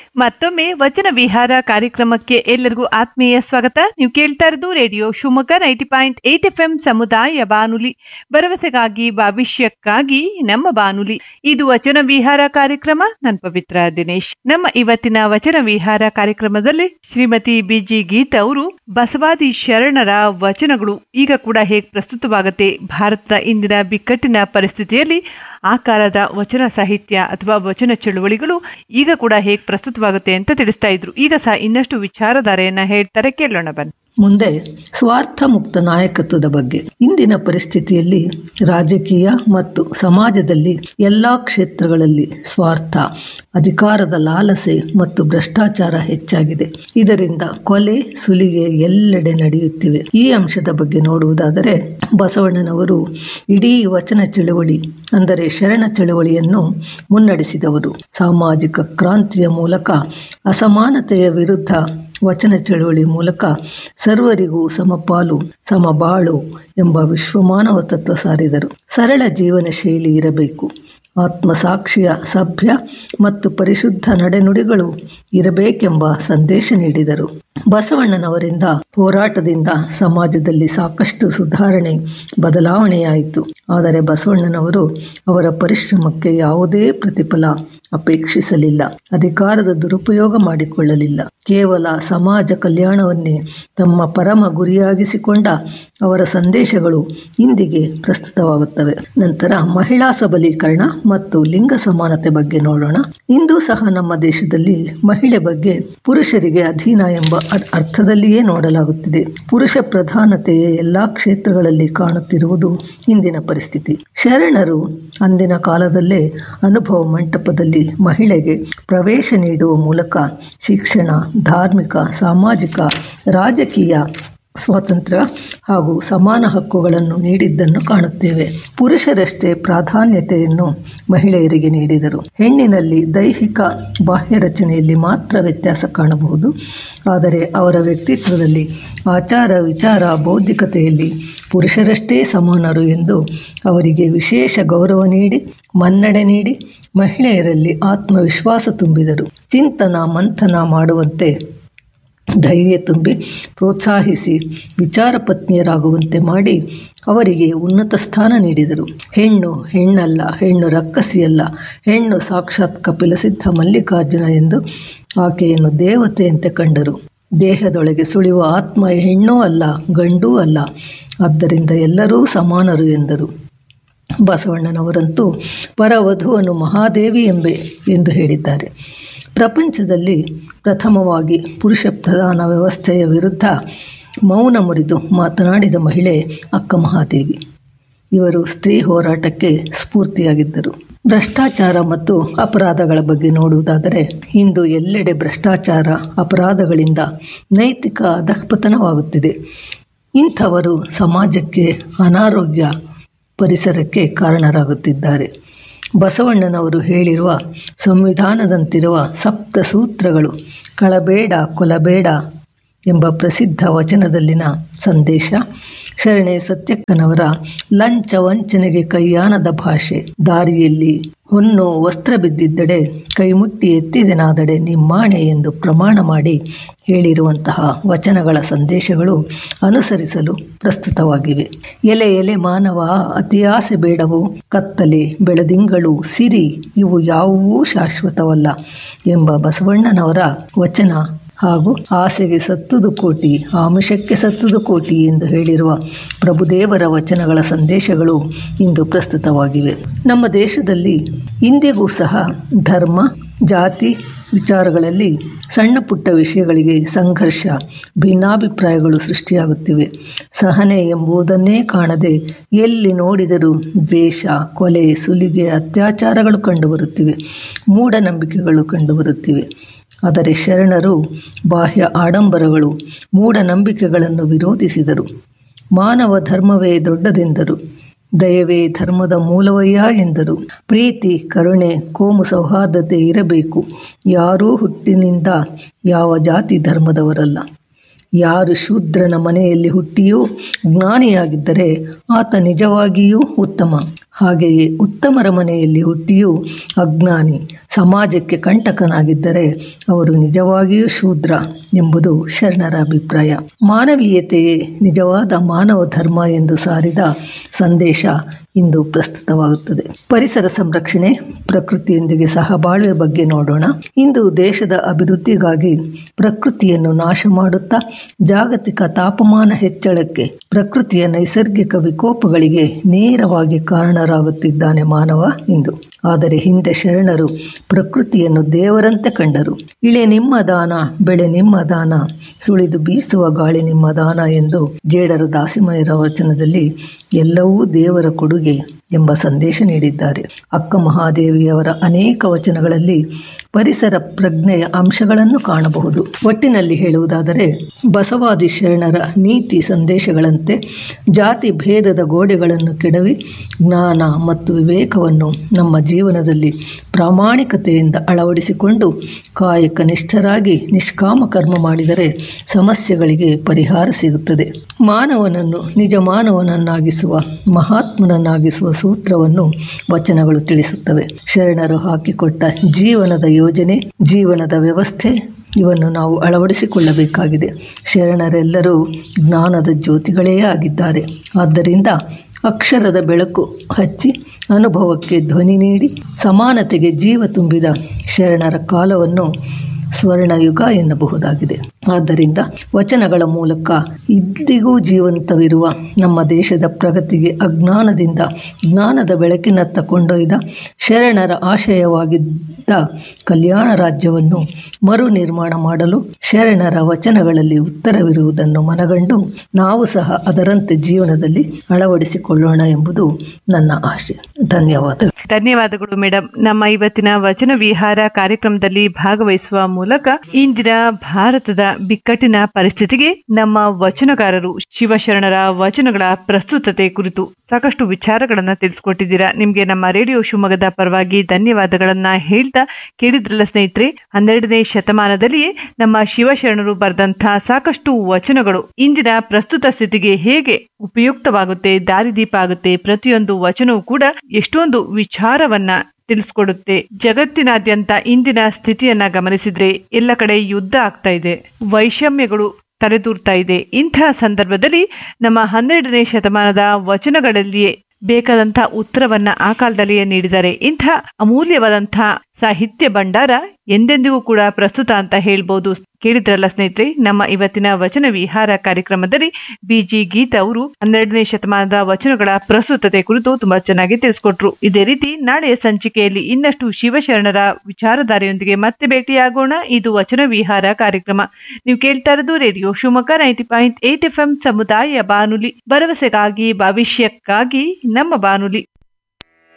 ಮತ್ತೊಮ್ಮೆ ವಚನ ವಿಹಾರ ಕಾರ್ಯಕ್ರಮಕ್ಕೆ ಎಲ್ಲರಿಗೂ ಆತ್ಮೀಯ ಸ್ವಾಗತ ನೀವು ಕೇಳ್ತಾ ಇರೋದು radio Shivamogga ninety point eight F M ಸಮುದಾಯ ಬಾನುಲಿ ಭರವಸೆಗಾಗಿ ಭವಿಷ್ಯಕ್ಕಾಗಿ ನಮ್ಮ ಬಾನುಲಿ ಇದು ವಚನ ವಿಹಾರ ಕಾರ್ಯಕ್ರಮ ನನ್ ಪವಿತ್ರ ದಿನೇಶ್ ನಮ್ಮ ಇವತ್ತಿನ ವಚನ ವಿಹಾರ ಕಾರ್ಯಕ್ರಮದಲ್ಲಿ ಶ್ರೀಮತಿ ಬಿಜಿ ಗೀತಾ ಅವರು ಬಸವಾದಿ ಶರಣರ ವಚನಗಳು ಈಗ ಕೂಡ ಹೇಗೆ ಪ್ರಸ್ತುತವಾಗುತ್ತೆ ಭಾರತದ ಇಂದಿನ ಬಿಕ್ಕಟ್ಟಿನ ಪರಿಸ್ಥಿತಿಯಲ್ಲಿ ಆ ಕಾಲದ ವಚನ ಸಾಹಿತ್ಯ ಅಥವಾ ವಚನ ಚಳುವಳಿಗಳು ಈಗ ಕೂಡ ಹೇಗೆ ಪ್ರಸ್ತುತವಾಗುತ್ತೆ ಅಂತ ತಿಳಿಸ್ತಾ ಇದ್ರು ಈಗ ಸಹ ಇನ್ನಷ್ಟು ವಿಚಾರಧಾರೆಯನ್ನ ಹೇಳ್ತಾರೆ ಕೇಳೋಣ ಬನ್ನಿ ಮುಂದೆ ಸ್ವಾರ್ಥ ಮುಕ್ತ ನಾಯಕತ್ವದ ಬಗ್ಗೆ ಇಂದಿನ ಪರಿಸ್ಥಿತಿಯಲ್ಲಿ ರಾಜಕೀಯ ಮತ್ತು ಸಮಾಜದಲ್ಲಿ ಎಲ್ಲಾ ಕ್ಷೇತ್ರಗಳಲ್ಲಿ ಸ್ವಾರ್ಥ ಅಧಿಕಾರದ ಲಾಲಸೆ ಮತ್ತು ಭ್ರಷ್ಟಾಚಾರ ಹೆಚ್ಚಾಗಿದೆ ಇದರಿಂದ ಕೊಲೆ ಸುಲಿಗೆ ಎಲ್ಲೆಡೆ ನಡೆಯುತ್ತಿವೆ ಈ ಅಂಶದ ಬಗ್ಗೆ ನೋಡುವುದಾದರೆ ಬಸವಣ್ಣನವರು ಇಡೀ ವಚನ ಚಳುವಳಿ ಅಂದರೆ ಶರಣ ಚಳುವಳಿಯನ್ನು ಮುನ್ನಡೆಸಿದವರು ಸಾಮಾಜಿಕ ಕ್ರಾಂತಿಯ ಮೂಲಕ ಅಸಮಾನತೆಯ ವಿರುದ್ಧ ವಚನ ಚಳುವಳಿ ಮೂಲಕ ಸರ್ವರಿಗೂ ಸಮಪಾಲು ಸಮಬಾಳು ಎಂಬ ವಿಶ್ವಮಾನವ ತತ್ವ ಸಾರಿದರು ಸರಳ ಜೀವನ ಶೈಲಿ ಇರಬೇಕು ಆತ್ಮಸಾಕ್ಷಿಯ ಸಭ್ಯ ಮತ್ತು ಪರಿಶುದ್ಧ ನಡೆನುಡಿಗಳು ಇರಬೇಕೆಂಬ ಸಂದೇಶ ನೀಡಿದರು ಬಸವಣ್ಣನವರಿಂದ ಹೋರಾಟದಿಂದ ಸಮಾಜದಲ್ಲಿ ಸಾಕಷ್ಟು ಸುಧಾರಣೆ ಬದಲಾವಣೆಯಾಯಿತು ಆದರೆ ಬಸವಣ್ಣನವರು ಅವರ ಪರಿಶ್ರಮಕ್ಕೆ ಯಾವುದೇ ಪ್ರತಿಫಲ ಅಪೇಕ್ಷಿಸಲಿಲ್ಲ ಅಧಿಕಾರದ ದುರುಪಯೋಗ ಮಾಡಿಕೊಳ್ಳಲಿಲ್ಲ ಕೇವಲ ಸಮಾಜ ಕಲ್ಯಾಣವನ್ನೇ ತಮ್ಮ ಪರಮ ಗುರಿಯಾಗಿಸಿಕೊಂಡ ಅವರ ಸಂದೇಶಗಳು ಇಂದಿಗೆ ಪ್ರಸ್ತುತವಾಗುತ್ತವೆ ನಂತರ ಮಹಿಳಾ ಸಬಲೀಕರಣ ಮತ್ತು ಲಿಂಗ ಸಮಾನತೆ ಬಗ್ಗೆ ನೋಡೋಣ ಇಂದು ಸಹ ನಮ್ಮ ದೇಶದಲ್ಲಿ ಮಹಿಳೆ ಬಗ್ಗೆ ಪುರುಷರಿಗೆ ಅಧೀನ ಎಂಬ ಅರ್ಥದಲ್ಲಿಯೇ ನೋಡಲಾಗುತ್ತಿದೆ ಪುರುಷ ಪ್ರಧಾನತೆಯ ಎಲ್ಲಾ ಕ್ಷೇತ್ರಗಳಲ್ಲಿ ಕಾಣುತ್ತಿರುವುದು ಇಂದಿನ ಪರಿಸ್ಥಿತಿ ಶರಣರು ಅಂದಿನ ಕಾಲದಲ್ಲೇ ಅನುಭವ ಮಂಟಪದಲ್ಲಿ ಮಹಿಳೆಗೆ ಪ್ರವೇಶ ನೀಡುವ ಮೂಲಕ ಶಿಕ್ಷಣ ಧಾರ್ಮಿಕ ಸಾಮಾಜಿಕ ರಾಜಕೀಯ ಸ್ವಾತಂತ್ರ್ಯ ಹಾಗೂ ಸಮಾನ ಹಕ್ಕುಗಳನ್ನು ನೀಡಿದ್ದನ್ನು ಕಾಣುತ್ತೇವೆ ಪುರುಷರಷ್ಟೇ ಪ್ರಾಧಾನ್ಯತೆಯನ್ನು ಮಹಿಳೆಯರಿಗೆ ನೀಡಿದರು ಹೆಣ್ಣಿನಲ್ಲಿ ದೈಹಿಕ ಬಾಹ್ಯ ರಚನೆಯಲ್ಲಿ ಮಾತ್ರ ವ್ಯತ್ಯಾಸ ಕಾಣಬಹುದು ಆದರೆ ಅವರ ವ್ಯಕ್ತಿತ್ವದಲ್ಲಿ ಆಚಾರ ವಿಚಾರ ಬೌದ್ಧಿಕತೆಯಲ್ಲಿ ಪುರುಷರಷ್ಟೇ ಸಮಾನರು ಎಂದು ಅವರಿಗೆ ವಿಶೇಷ ಗೌರವ ನೀಡಿ ಮನ್ನಣೆ ನೀಡಿ ಮಹಿಳೆಯರಲ್ಲಿ ಆತ್ಮವಿಶ್ವಾಸ ತುಂಬಿದರು ಚಿಂತನ ಮಂಥನ ಮಾಡುವಂತೆ ಧೈರ್ಯ ತುಂಬಿ ಪ್ರೋತ್ಸಾಹಿಸಿ ವಿಚಾರ ಪತ್ನಿಯರಾಗುವಂತೆ ಮಾಡಿ ಅವರಿಗೆ ಉನ್ನತ ಸ್ಥಾನ ನೀಡಿದರು ಹೆಣ್ಣು ಹೆಣ್ಣಲ್ಲ ಹೆಣ್ಣು ರಕ್ಕಸಿಯಲ್ಲ ಹೆಣ್ಣು ಸಾಕ್ಷಾತ್ ಕಪಿಲಸಿದ್ಧ ಮಲ್ಲಿಕಾರ್ಜುನ ಎಂದು ಆಕೆಯನ್ನು ದೇವತೆಯಂತೆ ಕಂಡರು ದೇಹದೊಳಗೆ ಸುಳಿಯುವ ಆತ್ಮ ಹೆಣ್ಣೂ ಅಲ್ಲ ಗಂಡೂ ಅಲ್ಲ ಆದ್ದರಿಂದ ಎಲ್ಲರೂ ಸಮಾನರು ಎಂದರು ಬಸವಣ್ಣನವರಂತೂ ಪರವಧುವನ್ನು ಮಹಾದೇವಿ ಎಂಬೆ ಎಂದು ಹೇಳಿದ್ದಾರೆ ಪ್ರಪಂಚದಲ್ಲಿ ಪ್ರಥಮವಾಗಿ ಪುರುಷ ಪ್ರಧಾನ ವ್ಯವಸ್ಥೆಯ ವಿರುದ್ಧ ಮೌನ ಮುರಿದು ಮಾತನಾಡಿದ ಮಹಿಳೆ ಅಕ್ಕ ಮಹಾದೇವಿ ಇವರು ಸ್ತ್ರೀ ಹೋರಾಟಕ್ಕೆ ಸ್ಫೂರ್ತಿಯಾಗಿದ್ದರು ಭ್ರಷ್ಟಾಚಾರ ಮತ್ತು ಅಪರಾಧಗಳ ಬಗ್ಗೆ ನೋಡುವುದಾದರೆ ಇಂದು ಎಲ್ಲೆಡೆ ಭ್ರಷ್ಟಾಚಾರ ಅಪರಾಧಗಳಿಂದ ನೈತಿಕ ಅಧಃಪತನವಾಗುತ್ತಿದೆ ಇಂಥವರು ಸಮಾಜಕ್ಕೆ ಅನಾರೋಗ್ಯ ಪರಿಸರಕ್ಕೆ ಕಾರಣರಾಗುತ್ತಿದ್ದಾರೆ ಬಸವಣ್ಣನವರು ಹೇಳಿರುವ ಸಂವಿಧಾನದಂತಿರುವ ಸಪ್ತ ಸೂತ್ರಗಳು ಕಳಬೇಡ ಕೊಲಬೇಡ ಎಂಬ ಪ್ರಸಿದ್ಧ ವಚನದಲ್ಲಿನ ಸಂದೇಶ ಶರಣೆ ಸತ್ಯಕ್ಕನವರ ಲಂಚ ವಂಚನೆಗೆ ಕೈಯಾನದ ಭಾಷೆ ದಾರಿಯಲ್ಲಿ ಹೊನ್ನು ವಸ್ತ್ರ ಬಿದ್ದಿದ್ದಡೆ ಕೈಮುಟ್ಟಿ ಎತ್ತಿದೆನಾದಡೆ ನಿಮ್ಮಾಣೆ ಎಂದು ಪ್ರಮಾಣ ಮಾಡಿ ಹೇಳಿರುವಂತಹ ವಚನಗಳ ಸಂದೇಶಗಳು ಅನುಸರಿಸಲು ಪ್ರಸ್ತುತವಾಗಿವೆ ಎಲೆ ಎಲೆ ಮಾನವ ಅತಿಯಾಸೆ ಬೇಡವು ಕತ್ತಲೆ ಬೆಳದಿಂಗಳು ಸಿರಿ ಇವು ಯಾವುವೂ ಶಾಶ್ವತವಲ್ಲ ಎಂಬ ಬಸವಣ್ಣನವರ ವಚನ ಹಾಗೂ ಆಸೆಗೆ ಸತ್ತುದು ಕೋಟಿ ಆಮಿಷಕ್ಕೆ ಸತ್ತುದು ಕೋಟಿ ಎಂದು ಹೇಳಿರುವ ಪ್ರಭುದೇವರ ವಚನಗಳ ಸಂದೇಶಗಳು ಇಂದು ಪ್ರಸ್ತುತವಾಗಿವೆ ನಮ್ಮ ದೇಶದಲ್ಲಿ ಇಂದಿಗೂ ಸಹ ಧರ್ಮ ಜಾತಿ ವಿಚಾರಗಳಲ್ಲಿ ಸಣ್ಣ ಪುಟ್ಟ ವಿಷಯಗಳಿಗೆ ಸಂಘರ್ಷ ಭಿನ್ನಾಭಿಪ್ರಾಯಗಳು ಸೃಷ್ಟಿಯಾಗುತ್ತಿವೆ ಸಹನೆ ಎಂಬುದನ್ನೇ ಕಾಣದೆ ಎಲ್ಲಿ ನೋಡಿದರೂ ದ್ವೇಷ ಕೊಲೆ ಸುಲಿಗೆ ಅತ್ಯಾಚಾರಗಳು ಕಂಡುಬರುತ್ತಿವೆ ಮೂಢನಂಬಿಕೆಗಳು ಕಂಡುಬರುತ್ತಿವೆ ಆದರೆ ಶರಣರು ಬಾಹ್ಯ ಆಡಂಬರಗಳು ಮೂಢನಂಬಿಕೆಗಳನ್ನು ವಿರೋಧಿಸಿದರು ಮಾನವ ಧರ್ಮವೇ ದೊಡ್ಡದೆಂದರು ದಯವೇ ಧರ್ಮದ ಮೂಲವಯ್ಯ ಎಂದರು ಪ್ರೀತಿ ಕರುಣೆ ಕೋಮು ಸೌಹಾರ್ದತೆ ಇರಬೇಕು ಯಾರೂ ಹುಟ್ಟಿನಿಂದ ಯಾವ ಜಾತಿ ಧರ್ಮದವರಲ್ಲ ಯಾರು ಶೂದ್ರನ ಮನೆಯಲ್ಲಿ ಹುಟ್ಟಿಯೂ ಜ್ಞಾನಿಯಾಗಿದ್ದರೆ ಆತ ನಿಜವಾಗಿಯೂ ಉತ್ತಮ ಹಾಗೆಯೇ ಉತ್ತಮರ ಮನೆಯಲ್ಲಿ ಹುಟ್ಟಿಯೂ ಅಜ್ಞಾನಿ ಸಮಾಜಕ್ಕೆ ಕಂಟಕನಾಗಿದ್ದರೆ ಅವರು ನಿಜವಾಗಿಯೂ ಶೂದ್ರ ಎಂಬುದು ಶರಣರ ಅಭಿಪ್ರಾಯ ಮಾನವೀಯತೆಯೇ ನಿಜವಾದ ಮಾನವ ಧರ್ಮ ಎಂದು ಸಾರಿದ ಸಂದೇಶ ಇಂದು ಪ್ರಸ್ತುತವಾಗುತ್ತದೆ ಪರಿಸರ ಸಂರಕ್ಷಣೆ ಪ್ರಕೃತಿಯೊಂದಿಗೆ ಸಹಬಾಳ್ವೆ ಬಗ್ಗೆ ನೋಡೋಣ ಇಂದು ದೇಶದ ಅಭಿವೃದ್ಧಿಗಾಗಿ ಪ್ರಕೃತಿಯನ್ನು ನಾಶ ಮಾಡುತ್ತಾ ಜಾಗತಿಕ ತಾಪಮಾನ ಹೆಚ್ಚಳಕ್ಕೆ ಪ್ರಕೃತಿಯ ನೈಸರ್ಗಿಕ ವಿಕೋಪಗಳಿಗೆ ನೇರವಾಗಿ ಕಾರಣರಾಗುತ್ತಿದ್ದಾನೆ ಮಾನವ ಇಂದು ಆದರೆ ಹಿಂದೆ ಶರಣರು ಪ್ರಕೃತಿಯನ್ನು ದೇವರಂತೆ ಕಂಡರು ಇಳೆ ನಿಮ್ಮ ದಾನ ಬೆಳೆ ನಿಮ್ಮ ದಾನ ಸುಳಿದು ಬೀಸುವ ಗಾಳಿ ನಿಮ್ಮ ದಾನ ಎಂದು ಜೇಡರ ದಾಸಿಮಯರ ವಚನದಲ್ಲಿ ಎಲ್ಲವೂ ದೇವರ ಕೊಡುಗೆ ಎಂಬ ಸಂದೇಶ ನೀಡಿದ್ದಾರೆ ಅಕ್ಕ ಮಹಾದೇವಿಯವರ ಅನೇಕ ವಚನಗಳಲ್ಲಿ ಪರಿಸರ ಪ್ರಜ್ಞೆಯ ಅಂಶಗಳನ್ನು ಕಾಣಬಹುದು ಒಟ್ಟಿನಲ್ಲಿ ಹೇಳುವುದಾದರೆ ಬಸವಾದಿ ಶರಣರ ನೀತಿ ಸಂದೇಶಗಳಂತೆ ಜಾತಿ ಭೇದದ ಗೋಡೆಗಳನ್ನು ಕೆಡವಿ ಜ್ಞಾನ ಮತ್ತು ವಿವೇಕವನ್ನು ನಮ್ಮ ಜೀವನದಲ್ಲಿ ಪ್ರಾಮಾಣಿಕತೆಯಿಂದ ಅಳವಡಿಸಿಕೊಂಡು ಕಾಯಕ ನಿಷ್ಠರಾಗಿ ನಿಷ್ಕಾಮ ಕರ್ಮ ಮಾಡಿದರೆ ಸಮಸ್ಯೆಗಳಿಗೆ ಪರಿಹಾರ ಸಿಗುತ್ತದೆ ಮಾನವನನ್ನು ನಿಜ ಮಾನವನನ್ನಾಗಿಸುವ ಮಹಾತ್ಮನನ್ನಾಗಿಸುವ ಸೂತ್ರವನ್ನು ವಚನಗಳು ತಿಳಿಸುತ್ತವೆ ಶರಣರು ಹಾಕಿಕೊಟ್ಟ ಜೀವನದ ಯೋಜನೆ ಜೀವನದ ವ್ಯವಸ್ಥೆ ಇವನ್ನು ನಾವು ಅಳವಡಿಸಿಕೊಳ್ಳಬೇಕಾಗಿದೆ ಶರಣರೆಲ್ಲರೂ ಜ್ಞಾನದ ಜ್ಯೋತಿಗಳೇ ಆಗಿದ್ದಾರೆ ಆದ್ದರಿಂದ ಅಕ್ಷರದ ಬೆಳಕು ಹಚ್ಚಿ ಅನುಭವಕ್ಕೆ ಧ್ವನಿ ನೀಡಿ ಸಮಾನತೆಗೆ ಜೀವ ತುಂಬಿದ ಶರಣರ ಕಾಲವನ್ನು ಸ್ವರ್ಣಯುಗ ಎನ್ನಬಹುದಾಗಿದೆ ಆದ್ದರಿಂದ ವಚನಗಳ ಮೂಲಕ ಇಂದಿಗೂ ಜೀವಂತವಿರುವ ನಮ್ಮ ದೇಶದ ಪ್ರಗತಿಗೆ ಅಜ್ಞಾನದಿಂದ ಜ್ಞಾನದ ಬೆಳಕಿನತ್ತ ಕೊಂಡೊಯ್ದ ಶರಣರ ಆಶಯವಾಗಿದ್ದ ಕಲ್ಯಾಣ ರಾಜ್ಯವನ್ನು ಮರು ನಿರ್ಮಾಣ ಮಾಡಲು ಶರಣರ ವಚನಗಳಲ್ಲಿ ಉತ್ತರವಿರುವುದನ್ನು ಮನಗಂಡು ನಾವು ಸಹ ಅದರಂತೆ ಜೀವನದಲ್ಲಿ ಅಳವಡಿಸಿಕೊಳ್ಳೋಣ ಎಂಬುದು ನನ್ನ ಆಶೆ ಧನ್ಯವಾದಗಳು ಧನ್ಯವಾದಗಳು ಮೇಡಮ್ ನಮ್ಮ ಇವತ್ತಿನ ವಚನ ವಿಹಾರ ಕಾರ್ಯಕ್ರಮದಲ್ಲಿ ಭಾಗವಹಿಸುವ ಮೂಲಕ ಇಂದಿನ ಭಾರತದ ಬಿಕ್ಕಟ್ಟಿನ ಪರಿಸ್ಥಿತಿಗೆ ನಮ್ಮ ವಚನಕಾರರು ಶಿವಶರಣರ ವಚನಗಳ ಪ್ರಸ್ತುತತೆ ಕುರಿತು ಸಾಕಷ್ಟು ವಿಚಾರಗಳನ್ನ ತಿಳಿಸ್ಕೊಟ್ಟಿದ್ದೀರಾ ನಿಮ್ಗೆ ನಮ್ಮ ರೇಡಿಯೋ ಶಿವಮೊಗ್ಗದ ಪರವಾಗಿ ಧನ್ಯವಾದಗಳನ್ನ ಹೇಳ್ತಾ ಕೇಳಿದ್ರಲ್ಲ ಸ್ನೇಹಿತರೆ ಹನ್ನೆರಡನೇ ಶತಮಾನದಲ್ಲಿಯೇ ನಮ್ಮ ಶಿವಶರಣರು ಬರೆದಂತಹ ಸಾಕಷ್ಟು ವಚನಗಳು ಇಂದಿನ ಪ್ರಸ್ತುತ ಸ್ಥಿತಿಗೆ ಹೇಗೆ ಉಪಯುಕ್ತವಾಗುತ್ತೆ ದಾರಿದೀಪ ಆಗುತ್ತೆ ಪ್ರತಿಯೊಂದು ವಚನವೂ ಕೂಡ ಎಷ್ಟೊಂದು ವಿಚಾರವನ್ನ ತಿಳಿಸ್ಕೊಡುತ್ತೆ ಜಗತ್ತಿನಾದ್ಯಂತ ಇಂದಿನ ಸ್ಥಿತಿಯನ್ನ ಗಮನಿಸಿದ್ರೆ ಎಲ್ಲ ಕಡೆ ಯುದ್ಧ ಆಗ್ತಾ ಇದೆ ವೈಷಮ್ಯಗಳು ತಲೆದೂರ್ತಾ ಇದೆ ಇಂತಹ ಸಂದರ್ಭದಲ್ಲಿ ನಮ್ಮ ಹನ್ನೆರಡನೇ ಶತಮಾನದ ವಚನಗಳಲ್ಲಿಯೇ ಬೇಕಾದಂತಹ ಉತ್ತರವನ್ನ ಆ ಕಾಲದಲ್ಲಿಯೇ ನೀಡಿದ್ದಾರೆ ಇಂಥ ಅಮೂಲ್ಯವಾದಂತಹ ಸಾಹಿತ್ಯ ಭಂಡಾರ ಎಂದೆಂದಿಗೂ ಕೂಡ ಪ್ರಸ್ತುತ ಅಂತ ಹೇಳ್ಬೋದು ಕೇಳಿದ್ರಲ್ಲ ಸ್ನೇಹಿತರೆ ನಮ್ಮ ಇವತ್ತಿನ ವಚನ ವಿಹಾರ ಕಾರ್ಯಕ್ರಮದಲ್ಲಿ ಬಿಜಿ ಗೀತಾ ಅವರು ಹನ್ನೆರಡನೇ ಶತಮಾನದ ವಚನಗಳ ಪ್ರಸ್ತುತತೆ ಕುರಿತು ತುಂಬಾ ಚೆನ್ನಾಗಿ ತಿಳಿಸ್ಕೊಟ್ರು ಇದೇ ರೀತಿ ನಾಳೆಯ ಸಂಚಿಕೆಯಲ್ಲಿ ಇನ್ನಷ್ಟು ಶಿವಶರಣರ ವಿಚಾರಧಾರೆಯೊಂದಿಗೆ ಮತ್ತೆ ಭೇಟಿಯಾಗೋಣ ಇದು ವಚನ ವಿಹಾರ ಕಾರ್ಯಕ್ರಮ ನೀವು ಕೇಳ್ತಾ ಇರೋದು radio Shivamogga ninety point eight F M ಸಮುದಾಯ ಬಾನುಲಿ ಭರವಸೆಗಾಗಿ ಭವಿಷ್ಯಕ್ಕಾಗಿ ನಮ್ಮ ಬಾನುಲಿ